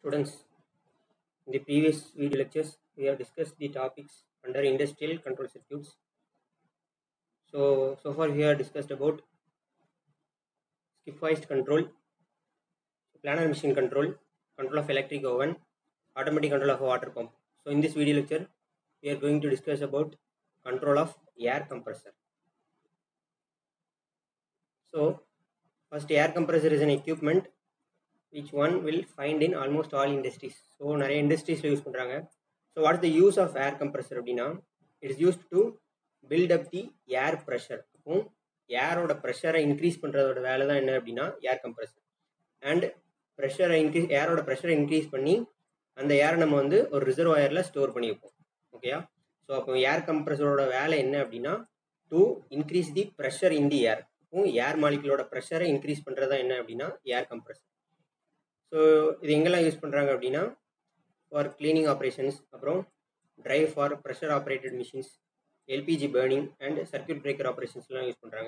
Students, in the previous video lectures, we have discussed the topics under industrial control circuits. So, so far we have discussed about skip-wise control, planar machine control, control of electric oven, automatic control of a water pump. So, in this video lecture, we are going to discuss about control of air compressor. So, first air compressor is an equipment which one will find in almost all industries. So நிறைய இண்டஸ்ட்ரீஸில் use பண்ணுறாங்க so what is the use of air compressor அப்படின்னா it's used to build up the air pressure அப்போ ஏரோட ப்ரெஷரை increase பண்ணுறதோட வேலை தான் என்ன அப்படின்னா ஏர் கம்ப்ரஸர் அண்ட் ப்ரெஷரை இன்க்ரீஸ் ஏரோட ப்ரெஷரை இன்க்ரீஸ் பண்ணி அந்த ஏரை நம்ம வந்து ஒரு ரிசர்வாயரில் ஸ்டோர் பண்ணி வைப்போம் ஓகேயா ஸோ அப்போ ஏர் கம்ப்ரஸரோட வேலை என்ன அப்படின்னா to increase the pressure in the air அப்போ ஏர் மாலிகுலோட ப்ரெஷரை இன்க்ரீஸ் பண்ணுறது என்ன அப்படின்னா ஏர் கம்ப்ரஸர் ஸோ இது எங்கெல்லாம் யூஸ் பண்ணுறாங்க அப்படின்னா ஃபார் கிளீனிங் ஆப்ரேஷன்ஸ் அப்புறம் drive for pressure operated machines LPG burning and circuit breaker ஆப்ரேஷன்ஸ்லாம் யூஸ் பண்ணுறாங்க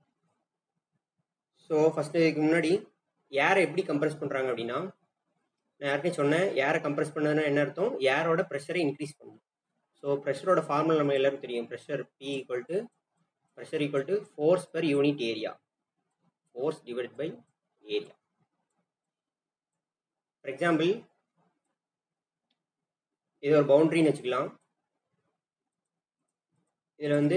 ஸோ ஃபஸ்ட்டு இதுக்கு முன்னாடி ஏரை எப்படி கம்ப்ரஸ் பண்ணுறாங்க அப்படின்னா நான் யாருக்கே சொன்னேன் ஏரை கம்ப்ரஸ் பண்ணதுன்னா என்ன அர்த்தம் ஏரோட ப்ரெஷரை இன்க்ரீஸ் பண்ணணும் ஸோ ப்ரெஷரோட ஃபார்முலா நம்ம எல்லாருக்கும் தெரியும் pressure P equal to pressure equal to force per unit area force divide by area for example இது ஒரு பவுண்ட்ரின்னு வச்சுக்கலாம் இதில் வந்து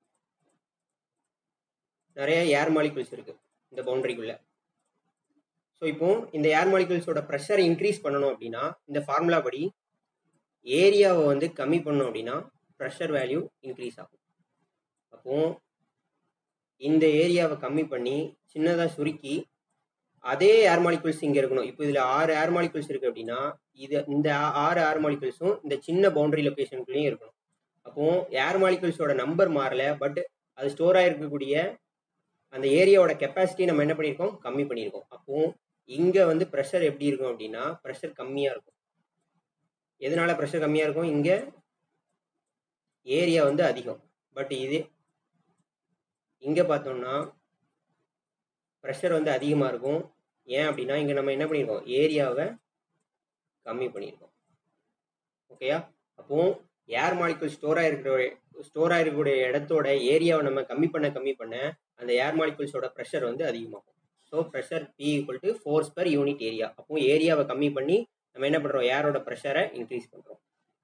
நிறைய ஏர் மாலிகுல்ஸ் இருக்குது இந்த பவுண்டரிக்குள்ளே ஸோ இப்போ இந்த ஏர் மாலிகுல்ஸோட ப்ரெஷரை இன்க்ரீஸ் பண்ணணும் அப்படின்னா இந்த ஃபார்முலா படி ஏரியாவை வந்து கம்மி பண்ணோம் அப்படின்னா ப்ரெஷர் வேல்யூ இன்க்ரீஸ் ஆகும் அப்போ இந்த ஏரியாவை கம்மி பண்ணி சின்னதாக சுருக்கி அதே ஏர் மாலிகுல்ஸ் இங்கே இருக்கணும் இப்போ இதில் ஆறு ஏர் மாலிகுல்ஸ் இருக்குது அப்படின்னா இது இந்த ஆறு ஏர் மாலிகுல்ஸும் இந்த சின்ன பவுண்டரி லொக்கேஷனுக்குள்ளேயும் இருக்கணும் அப்போ ஏர் மாலிகுல்ஸோட நம்பர் மாறல பட் அது ஸ்டோர் ஆகிருக்கக்கூடிய அந்த ஏரியாவோட கெப்பாசிட்டி நம்ம என்ன பண்ணியிருக்கோம் கம்மி பண்ணியிருக்கோம் அப்போ இங்கே வந்து ப்ரெஷர் எப்படி இருக்கும் அப்படின்னா ப்ரெஷர் கம்மியாக இருக்கும் எதனால ப்ரெஷர் கம்மியாக இருக்கும் இங்கே ஏரியா வந்து அதிகம் பட் இது இங்கே பார்த்தோம்னா ப்ரெஷர் வந்து அதிகமாக இருக்கும் ஏன் அப்படின்னா இங்கே நம்ம என்ன பண்ணியிருக்கோம் ஏரியாவை கம்மி பண்ணியிருக்கோம் ஓகேயா அப்போ ஏர் மாலிகுல் ஸ்டோர் ஆகிருக்கிற ஸ்டோர் ஆகிருக்கக்கூடிய இடத்தோட ஏரியாவை நம்ம கம்மி பண்ண கம்மி பண்ண அந்த ஏர் மாலிகுல்ஸோட ப்ரெஷர் வந்து அதிகமாகும் so pressure P equal to force per unit area அப்போ ஏரியாவை கம்மி பண்ணி நம்ம என்ன பண்ணுறோம் ஏரோட ப்ரெஷரை இன்க்ரீஸ் பண்ணுறோம்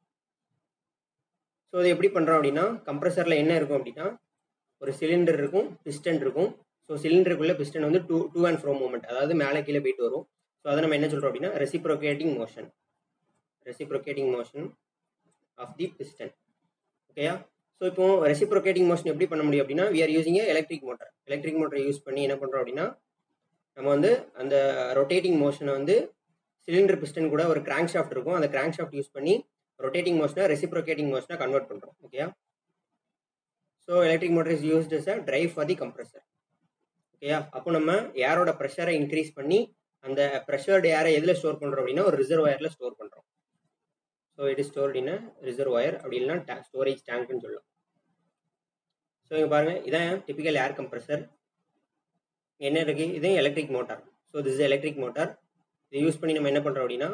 ஸோ இது எப்படி பண்ணுறோம் அப்படின்னா கம்ப்ரஸரில் என்ன இருக்கும் அப்படின்னா ஒரு சிலிண்டர் இருக்கும் பிஸ்டன் இருக்கும் ஸோ சிலிண்டருக்குள்ள பிஸ்டன் வந்து to to and fro movement அதாவது மேலே கீழே போயிட்டு வரும் ஸோ அதை நம்ம என்ன சொல்கிறோம் அப்படின்னா reciprocating motion reciprocating motion of the piston ஓகேயா ஸோ இப்போ ரெசிப்ரோகேட்டிங் மோஷன் எப்படி பண்ண முடியும் அப்படின்னா we are using electric motor electric மோட்டரை யூஸ் பண்ணி என்ன பண்ணுறோம் அப்படின்னா நம்ம வந்து அந்த ரொட்டேட்டிங் மோஷனை வந்து சிலிண்டர் பிஸ்டன் கூட ஒரு கிராங்க் ஷாஃப்ட் இருக்கும் அந்த கிராங்க் ஷாஃப்ட் யூஸ் பண்ணி ரொட்டேட்டிங் மோஷனை ரெசிப்ரோகேட்டிங் மோஷனை கன்வெர்ட் பண்ணுறோம் ஓகேயா so electric motor is used as a drive for the compressor ஓகேயா அப்போ நம்ம ஏரோட ப்ரெஷரை இன்க்ரீஸ் பண்ணி அந்த ப்ரெஷர்டு ஏரை எதில் ஸ்டோர் பண்ணுறோம் அப்படின்னா ஒரு ரிசர்வாயரில் ஸ்டோர் பண்ணுறோம் so it is stored in reservoir அப்படி இல்லைனா டே ஸ்டோரேஜ் டேங்க்னு சொல்லலாம் ஸோ இங்கே பாருங்கள் இதான் டிப்பிக்கல் ஏர் கம்ப்ரஸர் என்ன இருக்குது இதே electric motor so this is electric motor இதை யூஸ் பண்ணி நம்ம என்ன பண்ணுறோம் அப்படின்னா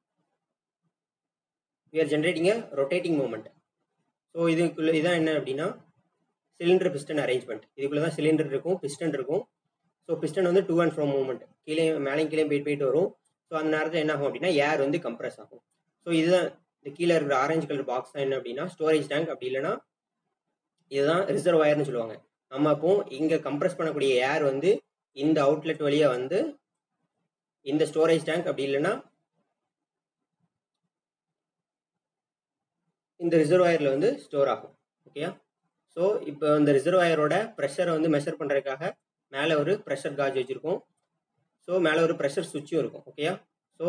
we are generating a rotating movement so இதுக்குள்ளே இதான் என்ன அப்படின்னா சிலிண்டர் பிஸ்டன் அரேஞ்ச்மெண்ட் இதுக்குள்ளே தான் சிலிண்டர் இருக்கும் பிஸ்டன் இருக்கும் ஸோ பிஸ்டன் வந்து டூ அண்ட் ஃப்ரோ மூவ்மெண்ட் கீழே மேலே கீழே போயிட்டு போயிட்டு வரும் ஸோ அந்த நேரத்தில் என்ன ஆகும் அப்படின்னா ஏர் வந்து கம்ப்ரஸ் ஆகும் ஸோ இதுதான் இந்த கீழே இருக்கிற ஆரஞ்சு கலர் பாக்ஸ் தான் என்ன அப்படின்னா ஸ்டோரேஜ் டேங்க் அப்படி இல்லைன்னா இதுதான் ரிசர்வாயர்னு சொல்லுவாங்க நம்ம அப்போ இங்கே கம்ப்ரஸ் பண்ணக்கூடிய ஏர் வந்து இந்த அவுட்லெட் வழியாக வந்து இந்த ஸ்டோரேஜ் டேங்க் அப்படி இல்லைன்னா இந்த ரிசர்வாயரில் வந்து ஸ்டோர் ஆகும் ஓகேயா ஸோ இப்போ இந்த ரிசர்வாயரோட ப்ரெஷரை வந்து மெஷர் பண்ணுறதுக்காக மேலே ஒரு ப்ரெஷர் காஜ் வச்சுருக்கோம் ஸோ மேலே ஒரு ப்ரெஷர் சுவிட்சும் இருக்கும் ஓகேயா ஸோ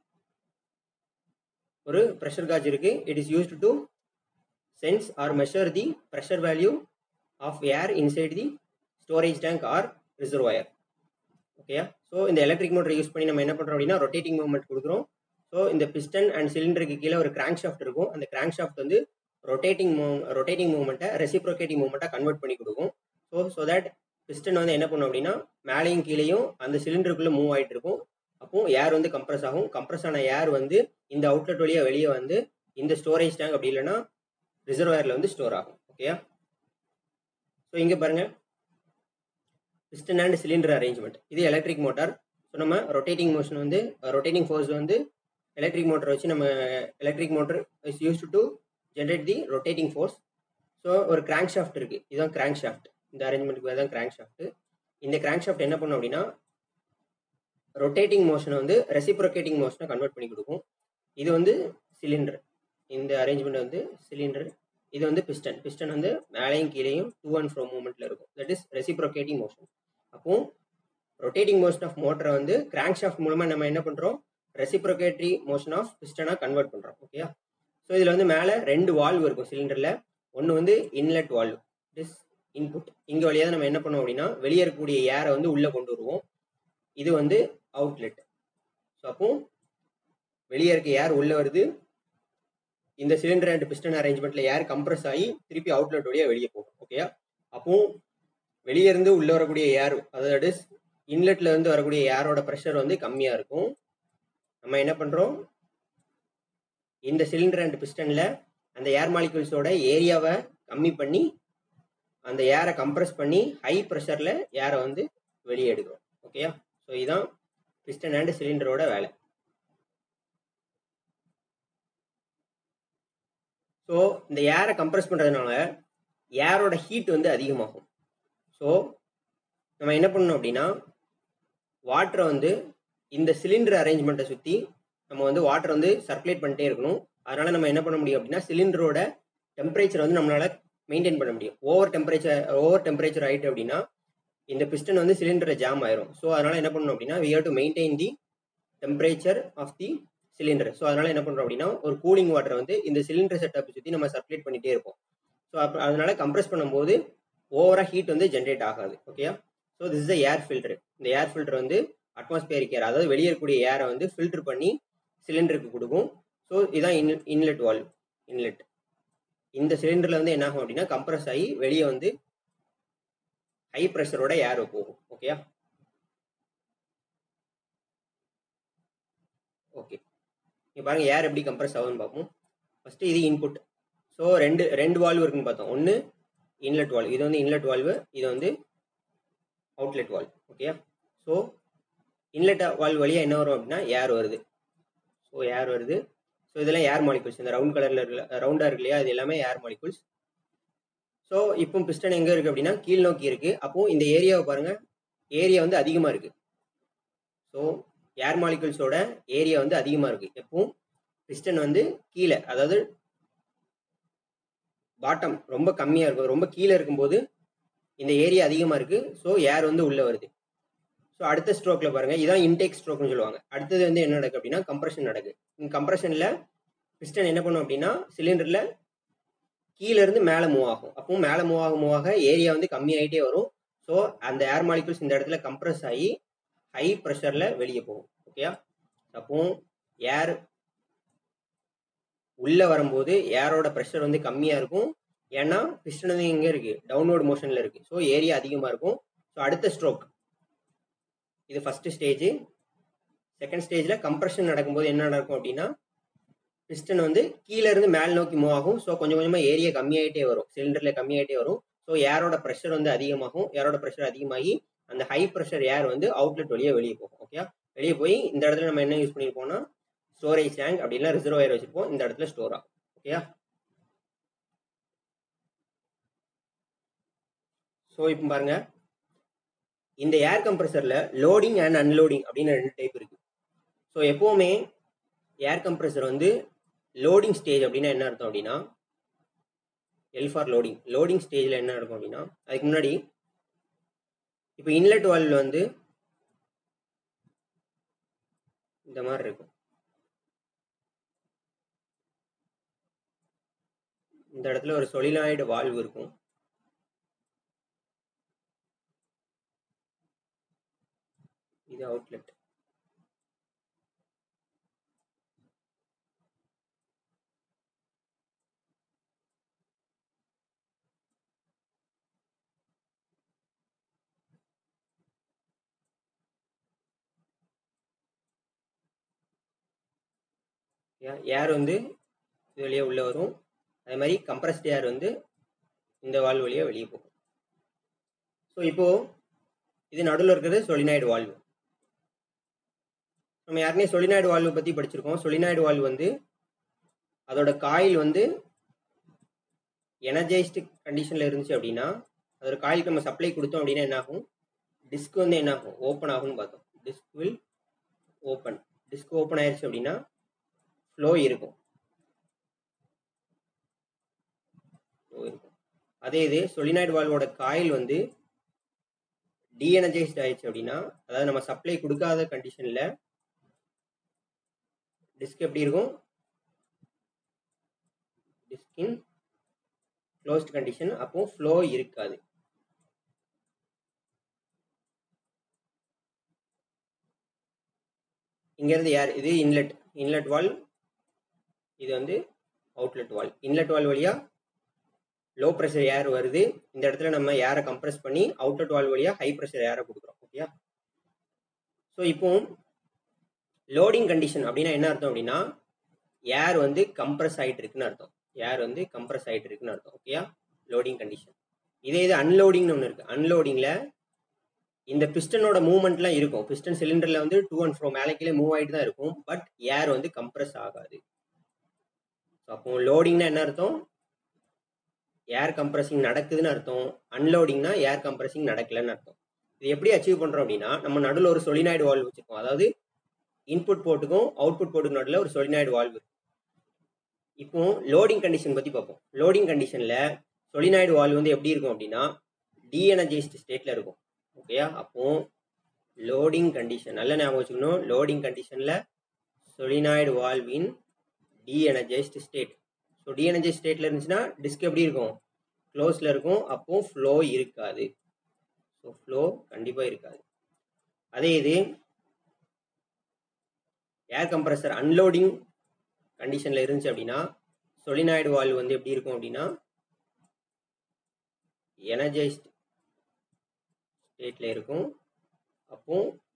ஒரு ப்ரெஷர் காஜ் இருக்குது it is used to sense or measure the pressure value of air inside the storage tank or reservoir ஓகேயா ஸோ இந்த எலக்ட்ரிக் மோட்டர் யூஸ் பண்ணி நம்ம என்ன பண்ணுறோம் அப்படின்னா ரொட்டேட்டிங் மூவ்மெண்ட் கொடுக்குறோம் ஸோ இந்த பிஸ்டன் அண்ட் சிலிண்டருக்கு கீழே ஒரு கிராங்க் ஷாஃப்ட் இருக்கும் அந்த கிராங்க் ஷாஃப்ட் வந்து ரொட்டேட்டிங் மூவ் ரொட்டேட்டிங் மூவ்மெண்ட்டை ரெசிப்ரோகேட்டிங் மூவ்மெண்ட்டாக கன்வெர்ட் பண்ணி கொடுக்கும் ஸோ ஸோ தட் பிஸ்டன் வந்து என்ன பண்ணும் அப்படின்னா மேலேயும் கீழேயும் அந்த சிலிண்டருக்குள்ளே மூவ் ஆகிட்டு இருக்கும் அப்போ ஏர் வந்து கம்ப்ரஸ் ஆகும் கம்ப்ரஸ் ஆன ஏர் வந்து இந்த அவுட்லெட் வழியாக வெளியே வந்து இந்த ஸ்டோரேஜ் டேங்க் அப்படி இல்லைன்னா ரிசர்வாயரில் வந்து ஸ்டோர் ஆகும் ஓகேயா ஸோ இங்கே பாருங்க பிஸ்டன் அண்ட் சிலிண்டர் அரேஞ்ச்மெண்ட் இது எலக்ட்ரிக் மோட்டார் ஸோ நம்ம ரொட்டேட்டிங் மோஷன் வந்து ரொட்டேட்டிங் ஃபோர்ஸ் வந்து எலக்ட்ரிக் மோட்டர் வச்சு நம்ம electric motor is use to generate the rotating force so ஒரு கிராங்க் ஷாஃப்ட் இருக்குது இதுதான் கிராங்க் ஷாஃப்ட் இந்த அரேஞ்ச்மெண்ட்டுக்கு தான் கிராங்க் ஷாஃப்ட் இந்த கிராங்க் ஷாஃப்ட் என்ன பண்ணும் அப்படின்னா ரொட்டேட்டிங் மோஷனை வந்து ரெசிப்ரோகேட்டிங் மோஷனை கன்வெர்ட் பண்ணி கொடுக்கும் இது வந்து சிலிண்டர் இந்த அரேஞ்ச்மெண்ட் வந்து சிலிண்டர் இது வந்து பிஸ்டன் பிஸ்டன் வந்து மேலேயும் கீழேயும் டூ அண்ட் ஃப்ரோ மூமெண்ட்ல இருக்கும் தட் இஸ் ரெசிப்ரோகேட்டிங் மோஷன் அப்போ ரொட்டேட்டிங் மோஷன் ஆஃப் மோட்டரை வந்து கிராங்க் ஷாஃப்ட் மூலமாக நம்ம என்ன பண்ணுறோம் ரெசிப்ரோகேட்டரி மோஷன் ஆஃப் பிஸ்டனாக கன்வெர்ட் பண்ணுறோம் ஓகேயா ஸோ இதில் வந்து மேலே ரெண்டு வால்வ் இருக்கும் சிலிண்டரில் ஒன்று வந்து இன்லெட் வால்வ் இஸ் இன்புட் இங்கே வழியாக நம்ம என்ன பண்ணுவோம் அப்படின்னா வெளியே இருக்கக்கூடிய ஏரை வந்து உள்ளே கொண்டு வருவோம் இது வந்து அவுட்லெட் ஸோ அப்போ வெளியே இருக்க ஏர் உள்ளே வருது இந்த சிலிண்டர் அண்ட் பிஸ்டன் அரேஞ்ச்மெண்ட்ல ஏர் கம்ப்ரஸ் ஆகி திருப்பி அவுட்லெட் வழியாக வெளியே போகும் ஓகேயா அப்போ வெளியே இருந்து உள்ளே வரக்கூடிய ஏர் அதாவது இன்லெட்ல இருந்து வரக்கூடிய ஏரோட ப்ரெஷர் வந்து கம்மியாக இருக்கும் நம்ம என்ன பண்ணுறோம் இந்த சிலிண்டர் அண்ட் பிஸ்டனில் அந்த ஏர் மாலிகுல்ஸோட ஏரியாவை கம்மி பண்ணி அந்த ஏரை கம்ப்ரஸ் பண்ணி ஹை ப்ரெஷரில் ஏரை வந்து வெளியே எடுக்கிறோம் ஓகேயா ஸோ இதுதான் பிஸ்டன் அண்ட் சிலிண்டரோட வேலை ஸோ இந்த ஏரை கம்ப்ரஸ் பண்ணுறதுனால ஏரோட ஹீட் வந்து அதிகமாகும் ஸோ நம்ம என்ன பண்ணணும் அப்படின்னா வாட்டரை வந்து இந்த சிலிண்டர் அரேஞ்ச்மெண்ட்டை சுற்றி நம்ம வந்து வாட்டர் வந்து சர்க்குலேட் பண்ணிட்டே இருக்கணும் அதனால நம்ம என்ன பண்ண முடியும் அப்படின்னா சிலிண்டரோட டெம்பரேச்சர் வந்து நம்மளால மெயின்டைன் பண்ண முடியும் ஓவர் டெம்பரேச்சர் ஓவர் டெம்பரேச்சர் ஆயிட்டு அப்படின்னா இந்த பிஸ்டன் வந்து சிலிண்டரில் ஜாம் ஆயிரும் ஸோ அதனால என்ன பண்ணணும் அப்படின்னா we have to maintain the temperature of the cylinder so அதனால என்ன பண்ணுறோம் அப்படின்னா ஒரு கூலிங் வாட்டர் வந்து இந்த சிலிண்டர் செட்டப் சுற்றி நம்ம சர்க்குலேட் பண்ணிட்டே இருப்போம் ஸோ அப்போ அதனால கம்ப்ரஸ் பண்ணும்போது ஓவராக ஹீட் வந்து ஜென்ரேட் ஆகாது ஓகேயா so this is air filter இந்த ஏர் ஃபில்டர் வந்து அட்மாஸ்பியரிக் ஏர் அதாவது வெளியே இருக்கக்கூடிய ஏரை வந்து ஃபில்டர் பண்ணி சிலிண்டருக்கு கொடுக்கும் ஸோ இதான் இன் இன்லெட் வால்வ் இன்லெட் இந்த சிலிண்டரில் வந்து என்ன ஆகும் அப்படின்னா கம்ப்ரஸ் ஆகி வெளியே வந்து ஹை ப்ரெஷரோட ஏர் போகும் ஓகேயா ஓகே இங்கே பாருங்க ஏர் எப்படி கம்ப்ரஸ் ஆகும்னு பார்ப்போம் ஃபஸ்ட்டு இது இன்புட் ஸோ ரெண்டு ரெண்டு வால்வ் இருக்குன்னு பார்த்தோம் ஒன்று இன்லெட் வால்வ் இது வந்து இன்லெட் வால்வு இது வந்து அவுட்லெட் வால்வ் ஓகேயா ஸோ இன்லெட் வால்வ் வழியாக என்ன வரும் அப்படின்னா ஏர் வருது ஸோ ஏர் வருது ஸோ இதெல்லாம் ஏர் மாலிகுல்ஸ் இந்த ரவுண்ட் கலரில் இருக்க ரவுண்டாக இருக்கு இல்லையா இது எல்லாமே ஏர் மாலிகுல்ஸ் ஸோ இப்போ பிஸ்டன் எங்கே இருக்குது அப்படின்னா கீழ் நோக்கி இருக்குது அப்போ இந்த ஏரியாவை பாருங்கள் ஏரியா வந்து அதிகமாக இருக்குது ஸோ ஏர் மாலிகுல்ஸோட ஏரியா வந்து அதிகமாக இருக்குது எப்பவும் பிஸ்டன் வந்து கீழே அதாவது பாட்டம் ரொம்ப கம்மியாக இருக்கும் ரொம்ப கீழே இருக்கும்போது இந்த ஏரியா அதிகமாக இருக்குது ஸோ ஏர் வந்து உள்ளே வருது ஸோ அடுத்த ஸ்ட்ரோக்கில் பாருங்கள் இதான் இன்டேக் ஸ்ட்ரோக்னு சொல்லுவாங்க அடுத்தது வந்து என்ன நடக்குது அப்படின்னா கம்ப்ரஷன் நடக்குது இந்த கம்ப்ரஷனில் பிஸ்டன் என்ன பண்ணும் அப்படின்னா சிலிண்டரில் கீழே இருந்து மேலே மூவ் ஆகும் அப்பவும் மேலே மூவ் ஆக மூவ் ஆக ஏரியா வந்து கம்மியாயிட்டே வரும் ஸோ அந்த ஏர் மாலிகுல்ஸ் இந்த இடத்துல கம்ப்ரஸ் ஆகி ஹை ப்ரெஷரில் வெளியே போகும் ஓகேயா அப்போ ஏர் உள்ளே வரும்போது ஏரோட ப்ரெஷர் வந்து கம்மியாக இருக்கும் ஏன்னா பிஸ்டன் வந்து எங்கே இருக்குது டவுன்வர்ட் மோஷனில் இருக்குது ஸோ ஏரியா அதிகமாக இருக்கும் ஸோ அடுத்த ஸ்ட்ரோக் இது ஃபஸ்ட்டு ஸ்டேஜ் செகண்ட் ஸ்டேஜில் கம்ப்ரெஷன் நடக்கும்போது என்ன நடக்கும் அப்படின்னா பிஸ்டன் வந்து கீழே இருந்து மேல் நோக்கி மூவ் ஆகும் ஸோ கொஞ்சம் கொஞ்சமாக ஏரியா கம்மியாயிட்டே வரும் சிலிண்டரில் கம்மியாயிட்டே வரும் ஸோ ஏரோட ப்ரெஷர் வந்து அதிகமாகும் ஏரோட ப்ரெஷர் அதிகமாகி அந்த ஹை ப்ரெஷர் ஏர் வந்து அவுட்லெட் வழியாக வெளியே போகும் ஓகே வெளியே போய் இந்த இடத்துல நம்ம என்ன யூஸ் பண்ணியிருப்போம்னா ஸ்டோரேஜ் டேங்க் அப்படின்னா ரிசர்வாயர் வச்சிருப்போம் இந்த இடத்துல ஸ்டோர் ஆகும் ஓகேயா ஸோ இப்போ பாருங்க இந்த ஏர் கம்ப்ரஸரில் லோடிங் அண்ட் அன்லோடிங் அப்படின்னு ரெண்டு டைப் இருக்கு ஸோ எப்போவுமே ஏர் கம்ப்ரஸர் வந்து லோடிங் ஸ்டேஜ் அப்படின்னா என்ன அர்த்தம் அப்படின்னா எல் ஃபார் லோடிங் லோடிங் ஸ்டேஜில் என்ன நடக்கும் அப்படின்னா அதுக்கு முன்னாடி இப்போ இன்லெட் வால்வ் வந்து இந்த மாதிரி இருக்கும் இந்த இடத்துல ஒரு சொலினாய்டு வால்வ் இருக்கும் இது அவுட்லெட் ஏர் வந்து இது வழியாக உள்ளே வரும் அதே மாதிரி கம்ப்ரஸ்ட் ஏர் வந்து இந்த வால்வு வழியாக வெளியே போகும் ஸோ இப்போது இது நடுவில் இருக்கிறது சொலினாய்டு வால்வு நம்ம யாருனே சொலினாய்டு வால்வு பற்றி படிச்சிருக்கோம் சொலினாய்டு வால்வு வந்து அதோட காயில் வந்து எனர்ஜைஸ்டு கண்டிஷனில் இருந்துச்சு அப்படின்னா அதோட காயிலுக்கு நம்ம சப்ளை கொடுத்தோம் அப்படின்னா என்ன ஆகும் டிஸ்க் வந்து என்ன ஆகும் ஓப்பன் ஆகும்னு பார்த்தோம் disc will open disc open ஆயிருச்சு அப்படின்னா ஃப்ளோ இருக்கும் ஃப்ளோ இருக்கும் அதே இது சொலினாய்டு வால்வோட காயில் வந்து டீஎனர்ஜைஸ்ட் ஆயிடுச்சு அப்படின்னா அதாவது நம்ம சப்ளை கொடுக்காத கண்டிஷனில் டிஸ்க் எப்படி இருக்கும் டிஸ்கின் க்ளோஸ்ட் கண்டிஷன் அப்போ ஃப்ளோ இருக்காது இங்கேருந்து யார் இது இன்லெட் இன்லெட் வால் இது வந்து அவுட்லெட் வால் இன்லெட் வால் வழியாக லோ ப்ரெஷர் ஏர் வருது இந்த இடத்துல நம்ம ஏரை கம்ப்ரெஸ் பண்ணி அவுட்லெட் வால் வழியாக ஹை ப்ரெஷர் ஏரை கொடுக்குறோம் ஓகேயா ஸோ இப்போ லோடிங் கண்டிஷன் அப்படின்னா என்ன அர்த்தம் அப்படின்னா ஏர் வந்து கம்ப்ரஸ் ஆகிட்டு இருக்குன்னு அர்த்தம் ஏர் வந்து கம்ப்ரஸ் ஆகிட்டு இருக்குன்னு அர்த்தம் ஓகேயா லோடிங் கண்டிஷன் இதே இது அன்லோடிங்னு ஒன்று இருக்குது அன்லோடிங்கில் இந்த பிஸ்டனோட மூவ்மெண்ட்லாம் இருக்கும் பிஸ்டன் சிலிண்டரில் வந்து டூ அண்ட் ஃப்ரோ மேலே கீழே மூவ் ஆகிட்டு தான் இருக்கும் பட் ஏர் வந்து கம்ப்ரஸ் ஆகாது ஸோ அப்போ லோடிங்னா என்ன அர்த்தம் ஏர் கம்ப்ரஸிங் நடக்குதுன்னு அர்த்தம் அன்லோடிங்னா ஏர் கம்ப்ரஸிங் நடக்கலன்னு அர்த்தம் இது எப்படி அச்சீவ் பண்ணுறோம் அப்படின்னா நம்ம நடுவில் ஒரு சொலினாய்டு வால்வ் வச்சுருக்கோம் அதாவது இன்புட் போர்ட்டுக்கும் அவுட்புட் போர்ட்டுக்கு நடுவில் ஒரு சொலினாய்டு வால்வ் இப்போ லோடிங் கண்டிஷன் பற்றி பார்ப்போம் லோடிங் கண்டிஷனில் சொலினாய்டு வால்வ் வந்து எப்படி இருக்கும் அப்படின்னா டீஎனர்ஜைஸ்டு ஸ்டேட்டில் இருக்கும் ஓகேயா அப்போ லோடிங் கண்டிஷன் நல்ல ஞாபகம் வச்சுக்கணும் லோடிங் கண்டிஷனில் solenoid valve in deenergised state so deenergise ஸ்டேட்டில் இருந்துச்சுன்னா டிஸ்க் எப்படி இருக்கும் க்ளோஸில் இருக்கும் அப்போ ஃப்ளோ இருக்காது ஸோ ஃப்ளோ கண்டிப்பாக இருக்காது அதே இது ஏர் கம்ப்ரஸர் அன்லோடிங் கண்டிஷனில் இருந்துச்சு அப்படின்னா சொலினாய்டு வால்வ் வந்து எப்படி இருக்கும் அப்படின்னா எனர்ஜைஸ்ட் ஸ்டேட்டில் இருக்கும் அப்போ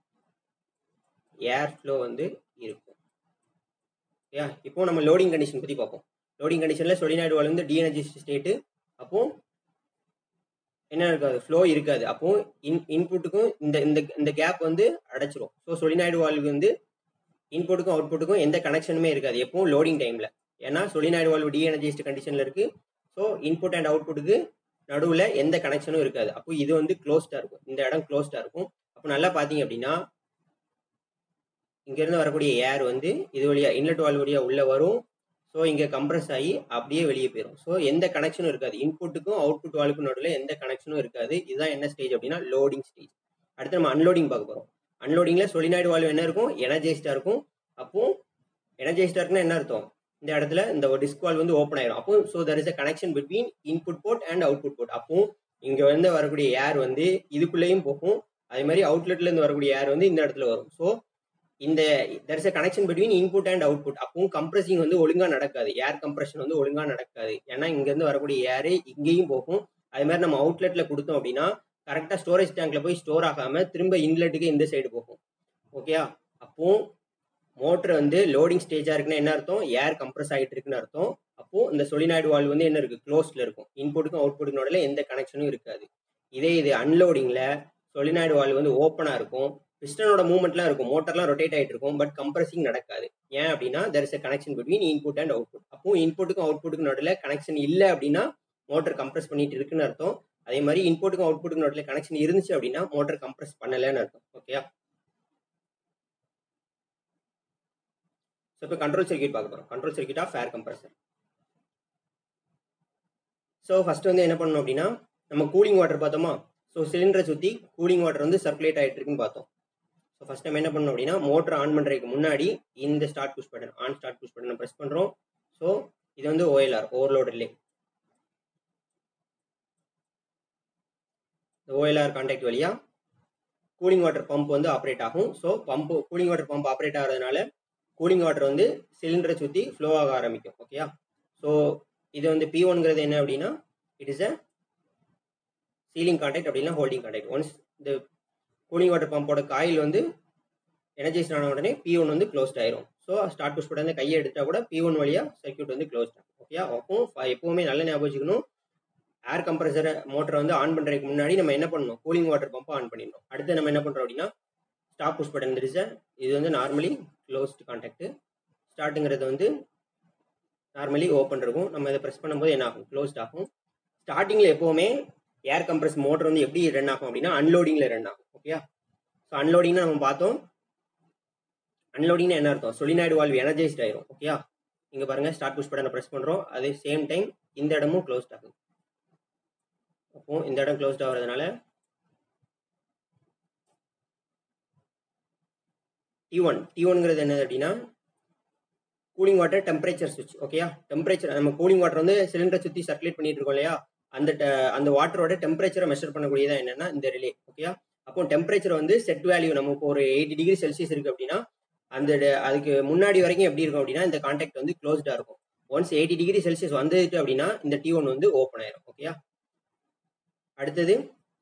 ஏர் ஃப்ளோ வந்து இருக்கும் ஓகேயா இப்போ நம்ம லோடிங் கண்டிஷன் பற்றி பார்ப்போம் லோடிங் கண்டிஷனில் சொலினாய்டு வால்வ் வந்து டிஎனர்ஜிஸ்ட் ஸ்டேட்டு அப்போ என்ன இருக்காது ஃப்ளோ இருக்காது அப்போ இன் இன்புட்டுக்கும் இந்த இந்த இந்த கேப் வந்து அடைச்சிரும் ஸோ சொலினாய்டு வால்வ் வந்து இன்புட்டுக்கும் அவுட்புட்டுக்கும் எந்த கனெக்ஷனுமே இருக்காது எப்பவும் லோடிங் டைமில் ஏன்னா சொலினாய்டு வால்வ் டிஎனர்ஜிஸ்ட் கண்டிஷனில் இருக்குது ஸோ இன்புட் அண்ட் அவுட்புட்டுக்கு நடுவில் எந்த கனெக்ஷனும் இருக்காது அப்போ இது வந்து க்ளோஸ்டாக இருக்கும் இந்த இடம் க்ளோஸ்டாக இருக்கும் அப்போ நல்லா பார்த்தீங்க அப்படின்னா இங்கேருந்து வரக்கூடிய ஏர் வந்து இது வழியாக இன்லெட் வால் வழியாக உள்ளே வரும் ஸோ இங்கே கம்ப்ரஸ் ஆகி அப்படியே வெளியே போயிடும் ஸோ எந்த கனெக்ஷனும் இருக்காது இன்புட்டுக்கும் அவுட்புட் வால்வுக்கும் நடுவில் எந்த கனெக்ஷனும் இருக்காது இதுதான் என்ன ஸ்டேஜ் அப்படின்னா லோடிங் ஸ்டேஜ் அடுத்து நம்ம அன்லோடிங் பார்க்க போகிறோம் அன்லோடிங்கில் சொலினாய்டு வால்வ் என்ன இருக்கும் எனர்ஜைஸ்டாக இருக்கும் அப்போ எனர்ஜைஸ்டாக இருக்குன்னா என்ன அர்த்தம் இந்த இடத்துல இந்த ஒரு டிஸ்க் வால் வந்து ஓப்பன் ஆயிடும் அப்போ so there is a connection between input port and output port அப்போ இங்கே வந்து வரக்கூடிய ஏர் வந்து இதுக்குள்ளேயும் போகும் அதே மாதிரி அவுட்லெட்ல இருந்து வரக்கூடிய ஏர் வந்து இந்த இடத்துல வரும் ஸோ இந்த there is a connection between input and output அப்பவும் கம்ப்ரஸிங் வந்து ஒழுங்காக நடக்காது ஏர் கம்ப்ரஷன் வந்து ஒழுங்காக நடக்காது ஏன்னா இங்கேருந்து வரக்கூடிய ஏர் இங்கேயும் போகும் அதே மாதிரி நம்ம அவுட்லெட்ல கொடுத்தோம் அப்படின்னா கரெக்டாக ஸ்டோரேஜ் டேங்க்ல போய் ஸ்டோர் ஆகாமல் திரும்ப இன்லெட்டுக்கு இந்த சைடு போகும் ஓகேயா அப்போ மோட்டர் வந்து லோடிங் ஸ்டேஜாக இருக்குன்னா என்ன அர்த்தம் ஏர் கம்ப்ரஸ் ஆகிட்டு இருக்குன்னு அர்த்தம் அப்போ இந்த சொலினாய்டு வால்வ் வந்து என்ன இருக்கு க்ளோஸ்ல இருக்கும் இன்புட்டுக்கும் அவுட்புட்டுக்கும் நடுவில் எந்த கனெக்ஷனும் இருக்காது இதே இது அன்லோடிங்கில் சொலினாய்டு வால்வ் வந்து ஓப்பனாக இருக்கும் பிஸ்டனோட மூவ்மெண்ட்லாம் இருக்கும் மோட்டர்லாம் ரொட்டேட் ஆகிட்டு இருக்கும் பட் கம்ப்ரஸிங் நடக்காது ஏன் அப்படின்னா there is a connection between input and output அப்போ இன்புட்டுக்கும் அவுட்புட்டுக்கும் நடுவில் கனெக்ஷன் இல்லை அப்படின்னா மோட்டர் கம்ப்ரஸ் பண்ணிட்டு இருக்குன்னு அர்த்தம் அதே மாதிரி இன்புட்டுக்கும் அவுட்புட்டுக்கும் நடுவில் கனெக்ஷன் இருந்துச்சு அப்படின்னா மோட்டர் கம்ப்ரஸ் பண்ணலைன்னு அர்த்தம் ஓகேயா ஸோ இப்போ கண்ட்ரோல் சர்க்கியூட் பார்க்க போகிறோம் control circuit of air compressor so first வந்து என்ன பண்ணணும் அப்படின்னா நம்ம கூலிங் வாட்டர் பார்த்தோமா ஸோ சிலிண்டரை சுற்றி கூலிங் வாட்டர் வந்து சர்க்குலேட் ஆகிட்டு இருக்குன்னு பார்த்தோம் ஸோ ஃபஸ்ட் நம்ம என்ன பண்ணணும் அப்படின்னா மோட்டர் ஆன் பண்ணுறதுக்கு முன்னாடி இந்த start push button on start push பட்டனை ப்ரெஸ் பண்ணுறோம் ஸோ இது வந்து ஓஎல்ஆர் ஓவர்லோட் ரிலே இந்த ஓஎல்ஆர் கான்டாக்ட் வழியாக கூலிங் வாட்டர் பம்ப் வந்து ஆப்ரேட் ஆகும் so pump cooling water pump operate ஆகிறதுனால கூலிங் வாட்டர் வந்து சிலிண்டரை சுற்றி ஃப்ளோ ஆக ஆரம்பிக்கும் ஓகேயா ஸோ இது வந்து பி ஒன்ங்கிறது என்ன அப்படின்னா it is a sealing contact அப்படின்னா ஹோல்டிங் கான்டாக்ட் ஒன்ஸ் இந்த கூலிங் வாட்டர் பம்போட காயில் வந்து எனர்ஜைஸ் ஆன உடனே பி ஒன் வந்து க்ளோஸ்ட் ஆயிரும் ஸோ ஸ்டார்ட் புஷ் பட்டன் கையை எடுத்தால் கூட பி ஒன் வழியாக சர்க்யூட் வந்து க்ளோஸ்ட் ஆகும் ஓகே அப்போ எப்பவுமே நல்ல ஞாபகம் வச்சுக்கணும் ஏர் கம்ப்ரஸரை மோட்டரை வந்து ஆன் பண்ணுறதுக்கு முன்னாடி நம்ம என்ன பண்ணணும் கூலிங் வாட்டர் பம்பை ஆன் பண்ணிடணும் அடுத்து நம்ம என்ன பண்ணுறோம் அப்படின்னா ஸ்டாப் புஷ் பட்டன் இருந்துச்சு இது வந்து நார்மலி க்ளோஸ்ட் கான்டாக்ட் ஸ்டார்ட்டுங்கிறது வந்து நார்மலி ஓப்பன் இருக்கும் நம்ம இதை ப்ரெஸ் பண்ணும்போது என்ன ஆகும் க்ளோஸ்ட் ஆகும் ஸ்டார்டிங்கில் எப்போவுமே ஏர் கம்ப்ரஸ் மோட்டர் வந்து எப்படி ரன் ஆகும் அப்படின்னா அன்லோடிங்கில் ரன் ஆகும் ஓகே ஸோ அன்லோடிங்னு நம்ம பார்த்தோம் அன்லோடிங்னு என்ன அர்த்தம் சொலினாய்டு வால்வ் எனர்ஜைஸ்ட் ஆயிரும் ஓகே இங்கே பாருங்கள் ஸ்டார்ட் புஷ் பட்டனை ப்ரெஸ் பண்ணுறோம் அதே சேம் டைம் இந்த இடமும் க்ளோஸ்ட் ஆகும் அப்போ இந்த இடம் க்ளோஸ்ட் ஆகிறதுனால டி ஒன் டி ஒன்ங்கிறது என்னது அப்படின்னா கூலிங் வாட்டர் டெம்பரேச்சர் சுவிட்ச் ஓகேயா டெம்பரேச்சர் நம்ம கூலிங் வாட்டர் வந்து சிலிண்டரை சுற்றி சர்க்குலேட் பண்ணிட்டு இருக்கோம் இல்லையா அந்த அந்த வாட்டரோட டெம்பரேச்சரை மெஷர் பண்ணக்கூடியதா என்னன்னா இந்த ரிலே ஓகேயா அப்போ டெம்பரேச்சர் வந்து செட் வேல்யூ நம்ம இப்போ ஒரு எயிட்டி டிகிரி செல்சியஸ் இருக்கு அப்படின்னா அந்த அதுக்கு முன்னாடி வரைக்கும் எப்படி இருக்கும் அப்படின்னா இந்த கான்டாக்ட் வந்து க்ளோஸ்டா இருக்கும் ஒன்ஸ் எயிட்டி டிகிரி செல்சியஸ் வந்துட்டு அப்படின்னா இந்த டி ஒன் வந்து ஓப்பன் ஆயிரும் ஓகேயா அடுத்தது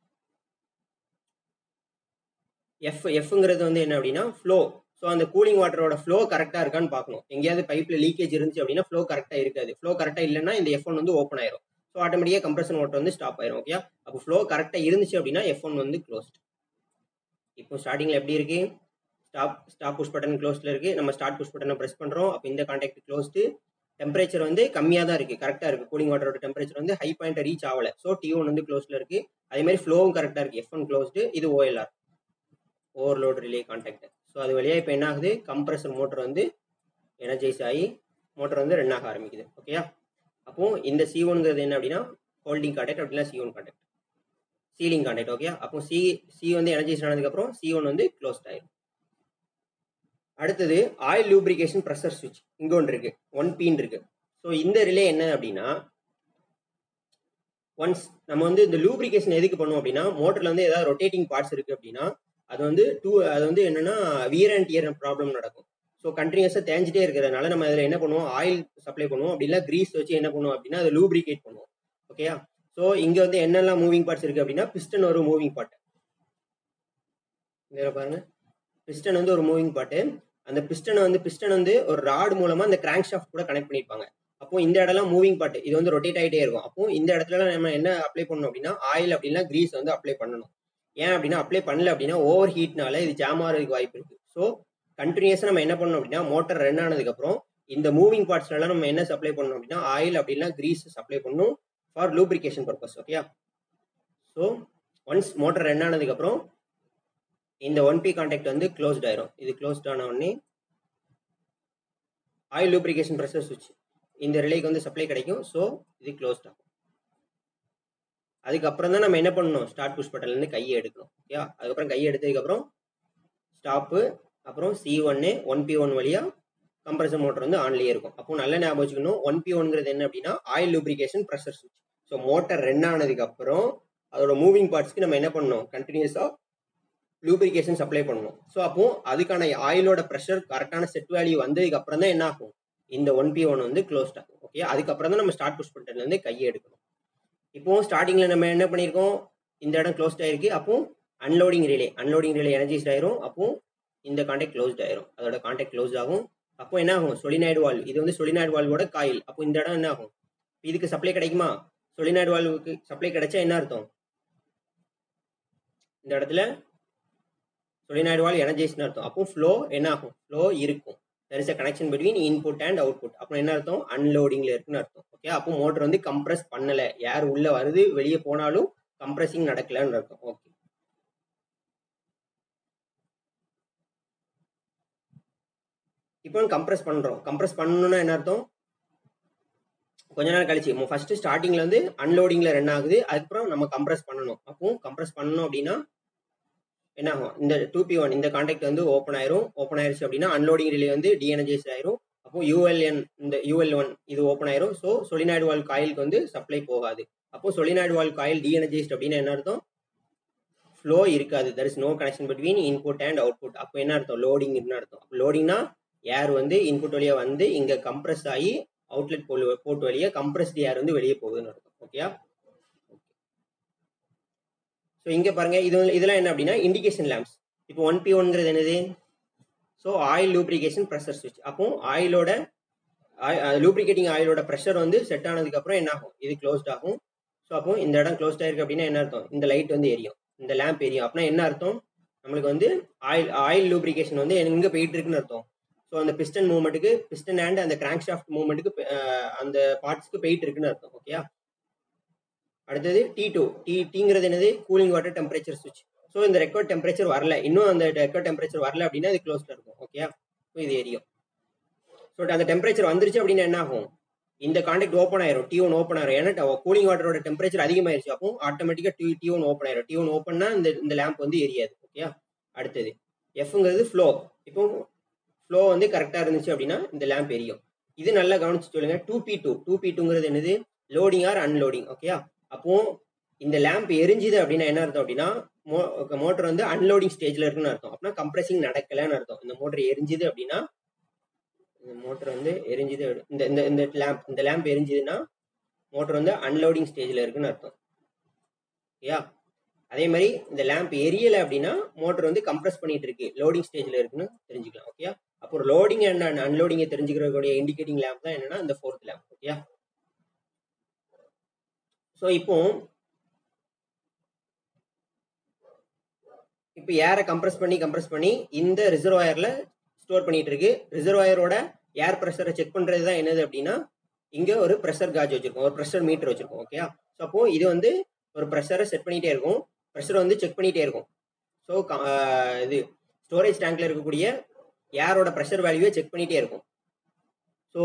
எஃப் எஃப்ங்கிறது வந்து என்ன அப்படின்னா ஃப்ளோ ஸோ அந்த கூலிங் வாட்டரோட ஃப்ளோ கரெக்டாக இருக்கான்னு பார்க்கணும் எங்கேயாவது பைப்பில் லீக்கேஜ் இருந்துச்சு அப்படின்னா ஃப்ளோ கரெக்டாக இருக்காது ஃப்ளோ கரெக்டாக இல்லைன்னா இந்த எஃப் ஒன் வந்து ஓப்பன் ஆயிரும் ஸோ ஆட்டோமேட்டிக்காக கம்ப்ரஷன் வாட்டர் வந்து ஸ்டாப் ஆயிரும் ஓகே அப்போ ஃப்ளோ கரெக்டாக இருந்துச்சு அப்படின்னா எஃப் ஒன் வந்து க்ளோஸ்ட் இப்போ ஸ்டார்டிங்கில் எப்படி இருக்கு ஸ்டாப் ஸ்டாப் புஷ் பட்டன் க்ளோஸ்டில் இருக்கு நம்ம ஸ்டார்ட் புஷ் பட்டனை ப்ரெஸ் பண்ணுறோம் அப்போ இந்த கான்டாக்ட் க்ளோஸ்டு டெம்பரேச்சர் வந்து கம்மியாக தான் இருக்குது கரெக்டாக இருக்குது கூலிங் வாட்டரோட டெம்பரேச்சர் வந்து ஹை பாயிண்ட் ரீச் ஆகலை ஸோ டி ஒன் வந்து க்ளோஸில் இருக்குது அதே மாதிரி ஃப்ளோவும் கரெக்டாக இருக்குது எஃப் ஒன் க்ளோஸ்டு இது OLR overload relay contact so அது வழியாக இப்போ என்ன ஆகுது கம்ப்ரஸர் மோட்டர் வந்து எனர்ஜைஸ் ஆகி மோட்டர் வந்து ரன் ஆக ஆரம்பிக்குது ஓகேயா அப்போ இந்த சி ஒன்ங்கிறது என்ன அப்படின்னா ஹோல்டிங் கான்டாக்ட் அப்படின்னா C one contact sealing contact okay அப்போ சி சி வந்து எனர்ஜைஸ் ஆனதுக்கப்புறம் சி ஒன் வந்து க்ளோஸ்ட் ஆயிடும் அடுத்தது ஆயில் லூப்ரிகேஷன் ப்ரெஷர் சுவிட்ச் இங்கே ஒன்று இருக்கு ஒன் பீன் இருக்கு ஸோ இந்த ரிலே என்ன அப்படின்னா ஒன்ஸ் நம்ம வந்து இந்த லூப்ரிகேஷன் எதுக்கு பண்ணுவோம் அப்படின்னா மோட்டர்ல வந்து ஏதாவது ரொட்டேட்டிங் பார்ட்ஸ் இருக்கு அப்படின்னா அது வந்து டூ அது வந்து என்னன்னா வியர் அண்ட் டியர் ப்ராப்ளம் நடக்கும் ஸோ கண்டினியூஸாக தேஞ்சிட்டே இருக்கிறதுனால நம்ம அதில் என்ன பண்ணுவோம் ஆயில் சப்ளை பண்ணுவோம் அப்படி இல்லை கிரீஸ் வச்சு என்ன பண்ணுவோம் அப்படின்னா அதை லூப்ரிகேட் பண்ணுவோம் ஓகேயா ஸோ இங்கே வந்து என்னெல்லாம் மூவிங் பார்ட்ஸ் இருக்கு அப்படின்னா பிஸ்டன் ஒரு மூவிங் பார்ட் இதில் பாருங்க பிஸ்டன் வந்து ஒரு மூவிங் பார்ட்டு அந்த பிஸ்டனை வந்து பிஸ்டன் வந்து ஒரு ராட் மூலமா அந்த கிராங்க் ஷாஃப்ட் கூட கனெக்ட் பண்ணிருப்பாங்க அப்போ இந்த இடம்லாம் மூவிங் பார்ட் இது வந்து ரொட்டேட் ஆகிட்டே இருக்கும் அப்போ இந்த இடத்துல நம்ம என்ன அப்ளை பண்ணணும் அப்படின்னா ஆயில் அப்படின்னா கிரீஸ் வந்து அப்ளை பண்ணணும் ஏன் அப்படின்னா அப்ளை பண்ணல அப்படின்னா ஓவர் ஹீட்னால இது ஜாம் ஆகிறதுக்கு வாய்ப்பு இருக்கு ஸோ கண்டினியூஸாக நம்ம என்ன பண்ணணும் அப்படின்னா மோட்டர் ரன் ஆனதுக்கப்புறம் இந்த மூவிங் பார்ட்ஸ்லாம் நம்ம என்ன சப்ளை பண்ணணும் அப்படின்னா ஆயில் அப்படின்னா கிரீஸ் சப்ளை பண்ணணும் ஃபார் லூப்ரிகேஷன் பர்பஸ் ஓகேயா ஸோ ஒன்ஸ் மோட்டர் ரன் ஆனதுக்கப்புறம் இந்த ஒன் பி கான்டாக்ட் வந்து க்ளோஸ்ட் ஆயிரும் இது க்ளோஸ்ட் ஆன உடனே ஆயில் லூப்ரிகேஷன் ப்ரெஷர் சுவிட்ச் இந்த ரிலேக்கு வந்து சப்ளை கிடைக்கும் ஸோ இது க்ளோஸ்ட் ஆகும் அதுக்கப்புறம் தான் நம்ம என்ன பண்ணணும் ஸ்டார்ட் புஷ் பட்டன்லேருந்து கையை எடுக்கணும் ஓகே அதுக்கப்புறம் கையை எடுத்ததுக்கப்புறம் ஸ்டாப்பு அப்புறம் சி ஒன்னு ஒன் பி ஒன் வழியாக கம்ப்ரஸர் மோட்டர் வந்து ஆன்லேயே இருக்கும் அப்போ நல்ல ஞாபகம் வச்சுக்கணும் ஒன் பி ஒன்ங்கிறது என்ன அப்படின்னா ஆயில் லூப்ரிகேஷன் ப்ரெஷர் சுவிட்ச் ஸோ மோட்டர் ரன் ஆனதுக்கப்புறம் அதோட மூவிங் பார்ட்ஸ்க்கு நம்ம என்ன பண்ணணும் கண்டினியூஸாக லூப்ரிகேஷன் சப்ளை பண்ணணும் ஸோ அப்போ அதுக்கான ஆயிலோட ப்ரெஷர் கரெக்டான செட் வேல்யூ வந்ததுக்கு அப்புறம் தான் என்ன ஆகும் இந்த ஒன் பி ஒன் வந்து க்ளோஸ்ட் ஆகும் ஓகே அதுக்கப்புறம் தான் நம்ம ஸ்டார்ட் புஷ் பட்டன்லேருந்து கையை எடுக்கணும் இப்போ ஸ்டார்டிங்கில் நம்ம என்ன பண்ணியிருக்கோம் இந்த இடம் க்ளோஸ்ட் ஆயிருக்கு அப்போ unloading relay unloading relay energised ஆயிரும் அப்போ இந்த கான்டாக்ட் க்ளோஸ்ட் ஆயிரும் அதோட கான்டாக்ட் க்ளோஸ் ஆகும் அப்போ என்ன ஆகும் சொலினாய்டு வால்வ் இது வந்து சொலினாய்டு வால்வோட காயில் அப்போ இந்த இடம் என்ன ஆகும் இதுக்கு சப்ளை கிடைக்குமா சொலினாய்டு வால்வுக்கு சப்ளை கிடைச்சா என்ன அர்த்தம் இந்த இடத்துல சொலினாய்டு வால் எனர்ஜைஸ்னு அர்த்தம் அப்போ ஃப்ளோ என்ன ஆகும் ஃப்ளோ இருக்கும் there is a connection between input and output அப்போ என்ன அர்த்தம் அன்லோடிங்ல இருக்குன்னு அர்த்தம் ஓகே அப்போ மோட்டர் வந்து கம்ப்ரஸ் பண்ணல ஏர் உள்ள வருது வெளியே போனாலும் கம்ப்ரஸிங் நடக்கலன்னு அர்த்தம் ஓகே இப்போ கம்ப்ரஸ் பண்றோம் கம்ப்ரஸ் பண்ணணும்னா என்ன அர்த்தம் கொஞ்ச நேரம் கழிச்சு ஃபர்ஸ்ட் ஸ்டார்டிங்ல வந்து அன்லோடிங்ல ரன் ஆகுது அதுக்கப்புறம் நம்ம கம்ப்ரஸ் பண்ணணும் அப்போ கம்ப்ரஸ் பண்ணணும் அப்படின்னா என்ன ஆகும் இந்த டூ பி ஒன் இந்த கான்டாக்ட் வந்து ஓப்பன் ஆயிரும் ஓப்பன் ஆயிருச்சு அப்படின்னா அன்லோடிங் ரிலே வந்து டிஎனர்ஜைஸ் ஆயிரும் அப்போ யூஎல்என் இந்த யூஎல் ஒன் இது ஓப்பன் ஆயிரும் ஸோ சொலினாய்டு வால் காயிலுக்கு வந்து சப்ளை போகாது அப்போ சொலினாய்டு வால் காயில் டிஎனர்ஜைஸ்ட் அப்படின்னு என்ன அர்த்தம் ஃப்ளோ இருக்காது there is no connection between input and output அப்போ என்ன அர்த்தம் லோடிங் அர்த்தம் லோடிங்னா ஏர் வந்து இன்புட் வழியா வந்து இங்க கம்ப்ரஸ் ஆகி அவுட்லெட் போல் போர்ட் வழியா கம்ப்ரஸ்ட் ஏர் வந்து வெளியே போகுதுன்னு அர்த்தம் ஓகேயா ஸோ இங்கே பாருங்க இது இதெல்லாம் என்ன அப்படின்னா இண்டிகேஷன் லேம்ப்ஸ் இப்போ ஒன் பி ஒன்ங்கிறது என்னது ஸோ ஆயில் லூப்ரிகேஷன் ப்ரெஷர் சுவிட்ச் அப்போ ஆயிலோட லூப்ரிகேட்டிங் ஆயிலோட ப்ரெஷர் வந்து செட் ஆனதுக்கப்புறம் என்ன ஆகும் இது க்ளோஸ்ட் ஆகும் ஸோ அப்போ இந்த இடம் க்ளோஸ்ட் ஆயிருக்கு அப்படின்னா என்ன அர்த்தம் இந்த லைட் வந்து எரியும் இந்த லேம்ப் எரியும் அப்படின்னா என்ன அர்த்தம் நம்மளுக்கு வந்து ஆயில் ஆயில் லூப்ரிகேஷன் வந்து எங்கே போயிட்டு இருக்குன்னு அர்த்தம் ஸோ அந்த பிஸ்டன் மூவ்மெண்ட்டுக்கு பிஸ்டன் அண்ட் அந்த கிராங்க் ஷாஃப்ட் மூவ்மெண்ட்டுக்கு அந்த பார்ட்ஸ்க்கு போயிட்டு இருக்குன்னு அர்த்தம் ஓகேயா அடுத்தது டி டூ டி டிங்கிறது என்னது கூலிங் வாட்டர் டெம்பரேச்சர் சுவிட்ச் ஸோ இந்த ரெக்கார்ட் டெம்பரேச்சர் வரல இன்னும் அந்த ரெக்கார்ட் டெம்பரேச்சர் வரல அப்படின்னா இது க்ளோஸ்ல இருக்கும் ஓகே ஸோ இது எரியும் ஸோ அந்த டெம்பரேச்சர் வந்துருச்சு அப்படின்னா என்ன ஆகும் இந்த கான்டாக்ட் ஓப்பன் ஆயிரும் டி ஒன் ஓப்பன் ஆயிரும் ஏன்னா கூலிங் வாட்டரோட டெம்பரேச்சர் அதிகமாயிருச்சு அப்போ ஆட்டோமேட்டிக்காக டி டி ஒன் ஓப்பன் ஆயிரும் டி ஒன் ஓப்பன்னா இந்த இந்த லேம்ப் வந்து எரியாது ஓகே அடுத்தது எஃப்ங்கிறது ஃப்ளோ இப்போ ஃப்ளோ வந்து கரெக்டாக இருந்துச்சு அப்படின்னா இந்த லேம்ப் எரியும் இது நல்லா கவனிச்சு சொல்லுங்க two P two two P டூங்கிறது என்னது லோடிங் ஆர் அன்லோடிங் ஓகே அப்போ இந்த லேம்ப் எரிஞ்சுது அப்படின்னா என்ன அர்த்தம் அப்படின்னா மோட்டர் வந்து அன்லோடிங் ஸ்டேஜ்ல இருக்குன்னு அர்த்தம் அப்படின்னா கம்ப்ரெசிங் நடக்கலன்னு அர்த்தம் இந்த மோட்டர் எரிஞ்சுது அப்படின்னா இந்த மோட்டர் வந்து எரிஞ்சுது இந்த இந்த இந்த லேம்ப் இந்த லேம்ப் எரிஞ்சுதுன்னா மோட்டர் வந்து அன்லோடிங் ஸ்டேஜ்ல இருக்குன்னு அர்த்தம் ஓகேயா அதே மாதிரி இந்த லேம்ப் எரியலை அப்படின்னா மோட்டர் வந்து கம்ப்ரஸ் பண்ணிட்டு இருக்கு லோடிங் ஸ்டேஜ்ல இருக்குன்னு தெரிஞ்சுக்கலாம் ஓகே அப்போ லோடிங் அண்ட் அன்லோடிங்கை தெரிஞ்சுக்கிறக்கூடிய இண்டிகேட்டிங் லேம்ப் தான் என்னன்னா இந்த ஃபோர்த் லேம்ப் ஓகே ஸோ இப்போ இப்போ ஏரை கம்ப்ரஸ் பண்ணி கம்ப்ரஸ் பண்ணி இந்த ரிசர்வாயர்ல ஸ்டோர் பண்ணிட்டு இருக்கு ரிசர்வாயரோட ஏர் ப்ரெஷரை செக் பண்றது தான் என்னது அப்படின்னா இங்க ஒரு ப்ரெஷர் காஜ் வச்சிருக்கோம் ஒரு ப்ரெஷர் மீட்டர் வச்சிருக்கோம் ஓகே ஸோ அப்போ இது வந்து ஒரு ப்ரெஷரை செட் பண்ணிட்டே இருக்கும் ப்ரெஷர் வந்து செக் பண்ணிட்டே இருக்கும் ஸோ இது ஸ்டோரேஜ் டேங்க்ல இருக்கக்கூடிய ஏரோட ப்ரெஷர் வேல்யூவை செக் பண்ணிட்டே இருக்கும் ஸோ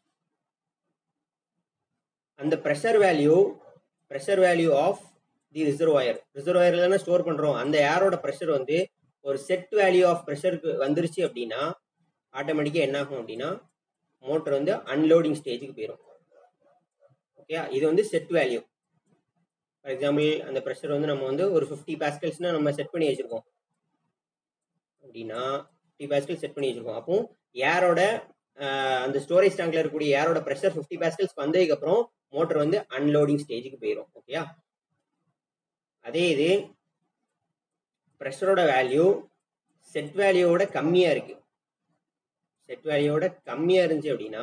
அந்த pressure value pressure value of the reservoir ரிசர்வாயர்ல தானே ஸ்டோர் பண்றோம் அந்த ஏரோட ப்ரெஷர் வந்து ஒரு செட் வேல்யூ ஆஃப் ப்ரெஷருக்கு வந்துருச்சு அப்படின்னா ஆட்டோமேட்டிக்காக என்ன ஆகும் அப்படின்னா மோட்டர் வந்து அன்லோடிங் ஸ்டேஜுக்கு போயிடும் ஓகே இது வந்து செட் வேல்யூ ஃபார் எக்ஸாம்பிள் அந்த ப்ரெஷர் வந்து நம்ம வந்து ஒரு ஃபிஃப்டி பேஸ்கல்ஸ்னா நம்ம செட் பண்ணி வச்சிருக்கோம் அப்படின்னா ஃபிஃப்டி பேஸ்கல் செட் பண்ணி வச்சிருக்கோம் அப்போ ஏரோட அந்த ஸ்டோரேஜ் டேங்க்ல இருக்கக்கூடிய ஏரோட ப்ரெஷர் ஃபிஃப்டி பேஸ்கல்ஸ் வந்ததுக்கு அப்புறம் மோட்டர் வந்து அன்லோடிங் ஸ்டேஜுக்கு போயிடும் ஓகேயா அதே இது ப்ரெஷரோட வேல்யூ செட் வேல்யூவோட கம்மியாக இருக்கு செட் வேல்யூவோட கம்மியாக இருந்துச்சு அப்படின்னா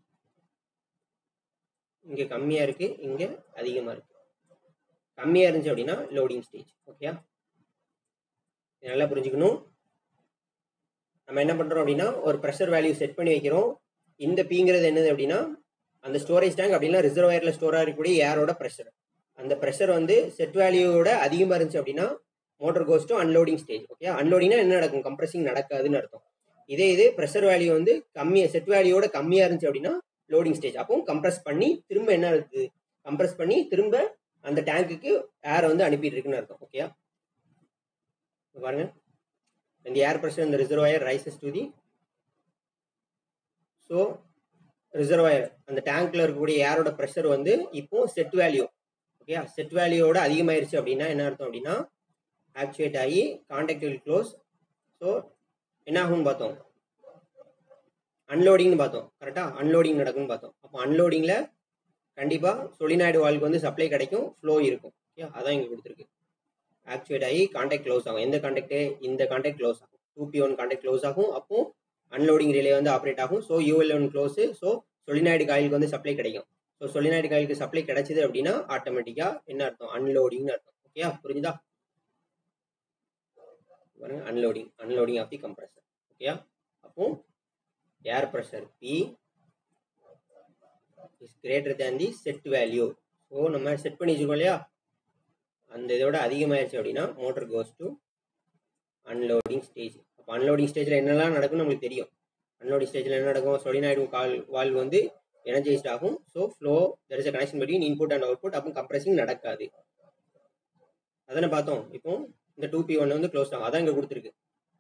இங்கே கம்மியாக இருக்கு இங்கே அதிகமாக இருக்கு கம்மியாக இருந்துச்சு அப்படின்னா லோடிங் ஸ்டேஜ் ஓகேயா நல்லா புரிஞ்சுக்கணும் நம்ம என்ன பண்ணுறோம் அப்படின்னா ஒரு ப்ரெஷர் வேல்யூ செட் பண்ணி வைக்கிறோம் இந்த பீங்கிறது என்னது அப்படின்னா அந்த ஸ்டோரேஜ் டேங்க் அப்படின்னா ரிசர்வாயரில் ஸ்டோர் ஆகக்கூடிய ஏரோட ப்ரெஷர் அந்த ப்ரெஷர் வந்து செட் வேல்யூவோட அதிகமாக இருந்துச்சு அப்படின்னா motor goes to unloading stage okay அன்லோடிங்னா என்ன நடக்கும் கம்ப்ரெசிங் நடக்காதுன்னு அர்த்தம் இதே இது ப்ரெஷர் வேல்யூ வந்து கம்மியாக செட் வேல்யூவோட கம்மியாக இருந்துச்சு அப்படின்னா லோடிங் ஸ்டேஜ் அப்போ கம்ப்ரெஸ் பண்ணி திரும்ப என்ன இருக்குது கம்ப்ரெஸ் பண்ணி திரும்ப அந்த டேங்குக்கு ஏர் வந்து அனுப்பிட்டு இருக்குன்னு அர்த்தம் ஓகே பாருங்க இந்த ஏர் ப்ரெஷர் இந்த reservoir rises to the so reservoir அந்த டேங்க்ல இருக்கக்கூடிய ஏரோட ப்ரெஷர் வந்து இப்போ செட் வேல்யூ ஓகே செட் வேல்யூவோட அதிகமாயிருச்சு அப்படின்னா என்ன அர்த்தம் அப்படின்னா ஆக்சுவேட் ஆகி கான்டாக்ட் வில் க்ளோஸ் ஸோ என்ன ஆகும்னு பார்த்தோம் அன்லோடிங்னு பார்த்தோம் கரெக்டா அன்லோடிங் நடக்கும்னு பார்த்தோம் அப்போ அன்லோடிங்கில் கண்டிப்பாக சொலினாய்டு வால்க்கு வந்து சப்ளை கிடைக்கும் ஃப்ளோ இருக்கும் ஓகே அதான் இங்கே கொடுத்துருக்கு ஆக்சுவேட் ஆகி கான்டாக்ட் க்ளோஸ் ஆகும் எந்த கான்டாக்ட் இந்த கான்டாக்ட் க்ளோஸ் ஆகும் two P one contact close ஆகும் அப்போ அன்லோடிங் ரிலே வந்து ஆப்ரேட் ஆகும் so UL one close so solenoid காயிலுக்கு வந்து சப்ளை கிடைக்கும் ஸோ சொலினாய்டு காயிலுக்கு சப்ளை கிடைச்சிது அப்படின்னா ஆட்டோமேட்டிக்காக என்ன அர்த்தம் அன்லோடிங்னு அர்த்தம் ஓகே புரிஞ்சுதா பாருங்க unloading unloading of the compressor ஓகேயா அப்போ air pressure P is greater than the set value so நம்ம செட் பண்ணி வச்சுருக்கோம் இல்லையா அந்த இதோட அதிகமாயிருச்சு அப்படின்னா motor goes to unloading stage அப்போ அன்லோடிங் ஸ்டேஜில் என்னெல்லாம் நடக்கும்னு நம்மளுக்கு தெரியும் அன்லோடிங் ஸ்டேஜில் என்ன நடக்கும் சொலினாய்டு கால் வால்வ் வந்து எனர்ஜைஸ்ட் ஆகும் so flow there is a connection between input and output அப்போ கம்ப்ரெசிங் நடக்காது அதானே பார்த்தோம் இப்போ இந்த டூ பி ஒன் வந்து க்ளோஸ் ஆகும் அதான் இங்கே கொடுத்துருக்கு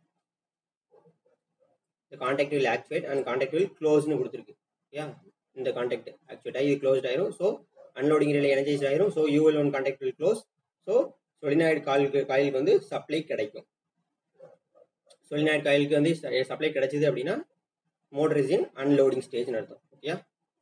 இந்த contact will activate and contact will க்ளோஸ்னு கொடுத்துருக்கு ஓகே இந்த கான்டாக்ட் ஆக்டிவேட் ஆகி இது க்ளோஸ்ட் ஆயிரும் ஸோ அன்லோடிங் ரிலே எனர்ஜைஸ் ஆயிரும் so UL one contact will close so solenoid காயிலுக்கு காயிலுக்கு வந்து சப்ளை கிடைக்கும் சொலினாய்டு காயிலுக்கு வந்து சப்ளை கிடைச்சிது அப்படின்னா மோட்டர் இஸ் இன் அன்லோடிங் ஸ்டேஜ்னு அர்த்தம் ஓகே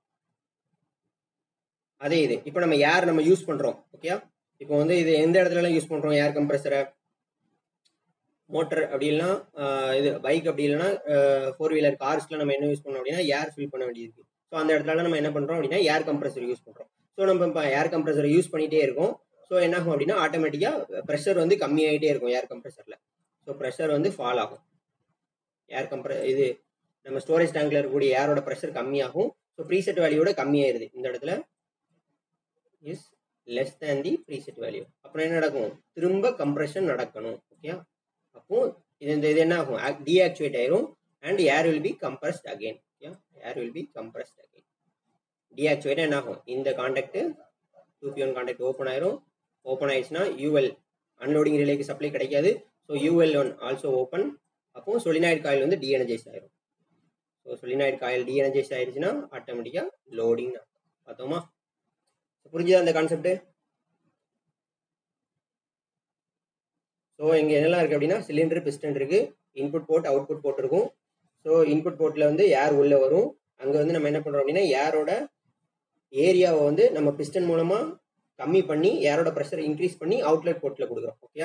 அதே இது இப்போ நம்ம ஏர் நம்ம யூஸ் பண்ணுறோம் ஓகே இப்போ வந்து இது எந்த இடத்துலலாம் யூஸ் பண்ணுறோம் ஏர் கம்ப்ரெசரை மோட்டர் அப்படி இல்லைன்னா ஆஹ் இது பைக் அப்படி இல்லைன்னா ஃபோர் வீலர் கார்ஸ்ல நம்ம என்ன யூஸ் பண்ணோம் அப்படின்னா ஏர் ஃபில் பண்ண வேண்டியிருக்கு ஸோ அந்த இடத்துல நம்ம என்ன பண்றோம் அப்படின்னா ஏர் கம்ப்ரஸர் யூஸ் பண்றோம் ஸோ நம்ம இப்போ ஏர் கம்ப்ரஸர் யூஸ் பண்ணிட்டே இருக்கோம் ஸோ என்ன ஆகும் அப்படின்னா ஆட்டோமேட்டிக்காக ப்ரெஷர் வந்து கம்மியாயிட்டே இருக்கும் ஏர் கம்ப்ரஸர்ல ஸோ ப்ரெஷர் வந்து ஃபால் ஆகும் ஏர் கம்ப்ர இது நம்ம ஸ்டோரேஜ் டேங்க்ல இருக்கக்கூடிய ஏரோட ப்ரெஷர் கம்மியாகும் ஸோ ப்ரீசெட் வேல்யூட கம்மியாயிருது இந்த இடத்துல is less than the preset value அப்புறம் என்ன நடக்கும் திரும்ப கம்ப்ரெஷன் நடக்கணும் ஓகே அப்போ இது இந்த இது என்ன ஆகும் டீஆக்டிவேட் ஆயிரும் and air will be compressed again okay air will be compressed again deactivate என்ன ஆகும் இந்த contact two P one contact open ஆயிரும் ஓப்பன் ஆயிடுச்சுன்னா யூஎல் அன்லோடிங் ரிலேக்கு சப்ளை கிடைக்காது so UL one also open அப்போ சொலினாய்டு காயில் வந்து டீஎனர்ஜைஸ் ஆயிரும் ஸோ சொலினாய்டு காயில் டீஎனர்ஜைஸ் ஆயிடுச்சுன்னா ஆட்டோமேட்டிக்காக லோடிங் பார்த்தோமா புரிஞ்சுதா அந்த கான்செப்ட் ஸோ இங்கே என்னெல்லாம் இருக்குது அப்படின்னா சிலிண்டர் பிஸ்டன் இருக்குது இன்புட் போர்ட் அவுட்புட் போர்ட் இருக்கும் ஸோ இன்புட் போர்ட்டில் வந்து ஏர் உள்ளே வரும் அங்கே வந்து நம்ம என்ன பண்ணுறோம் அப்படின்னா ஏரோட ஏரியாவை வந்து நம்ம பிஸ்டன் மூலமாக கம்மி பண்ணி ஏரோட ப்ரெஷர் இன்க்ரீஸ் பண்ணி அவுட்லெட் போர்ட்டில் கொடுக்குறோம் ஓகே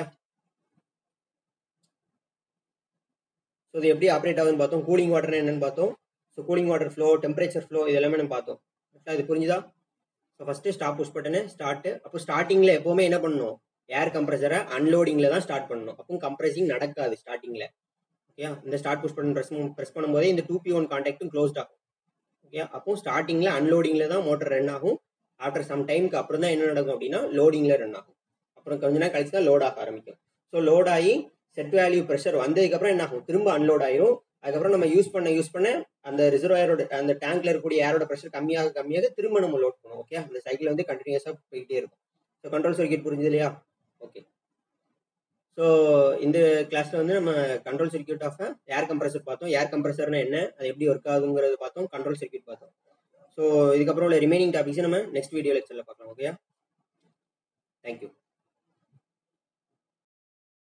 ஸோ இது எப்படி ஆப்ரேட் ஆகுதுன்னு பார்த்தோம் கூலிங் வாட்டர் என்னன்னு பார்த்தோம் so cooling water flow temperature flow இது எல்லாமே நம்ம பார்த்தோம் இது புரிஞ்சுதா so first stop push button start அப்போ ஸ்டார்டிங்கில் எப்போவுமே என்ன பண்ணணும் ஏர் கம்ப்ரஸரை அன்லோடிங்கில் தான் ஸ்டார்ட் பண்ணணும் அப்போ கம்ப்ரஸிங் நடக்காது ஸ்டார்டிங்கில் ஓகே இந்த start push button press press பண்ணும்போதே இந்த டூ பி ஒன் கான்டாக்டும் க்ளோஸ்ட் ஆகும் ஓகே அப்போ ஸ்டார்டிங்கில் அன்லோடிங்கில் தான் மோட்டர் ரன் ஆகும் ஆஃப்டர் சம் டைமுக்கு அப்புறம் தான் என்ன நடக்கும் அப்படின்னா லோடிங்கில் ரன் ஆகும் அப்புறம் கொஞ்ச நேரம் கழிச்சு தான் லோட் ஆக ஆரம்பிக்கும் ஸோ லோட் ஆகி செட் வேல்யூ ப்ரெஷர் வந்ததுக்கப்புறம் என்ன ஆகும் திரும்ப அன்லோட் ஆயிரும் அதுக்கப்புறம் நம்ம யூஸ் பண்ண யூஸ் பண்ண அந்த ரிசர்வாயரோட அந்த டேங்க்ல இருக்கக்கூடிய ஏரோட ப்ரெஷர் கம்மியாக கம்மியாக திரும்ப நம்ம லோட் பண்ணுவோம் ஓகே அந்த சைக்கிள் வந்து கண்டினியூஸாக போயிட்டே இருக்கும் ஸோ கண்ட்ரோல் சர்க்கியூட் புரிஞ்சுது இல்லையா ஓகே ஸோ இந்த கிளாஸ்ல வந்து நம்ம control circuit of air compressor பார்த்தோம் ஏர் கம்ப்ரஸர்னா என்ன அது எப்படி ஒர்க் ஆகுங்கிறது பார்த்தோம் கண்ட்ரோல் சர்க்கியூட் பார்த்தோம் ஸோ இதுக்கப்புறம் உள்ள ரிமைனிங் டாபிக்ஸ் நம்ம நெக்ஸ்ட் வீடியோ லெக்சரில் பார்க்கலாம் ஓகே தேங்க்யூ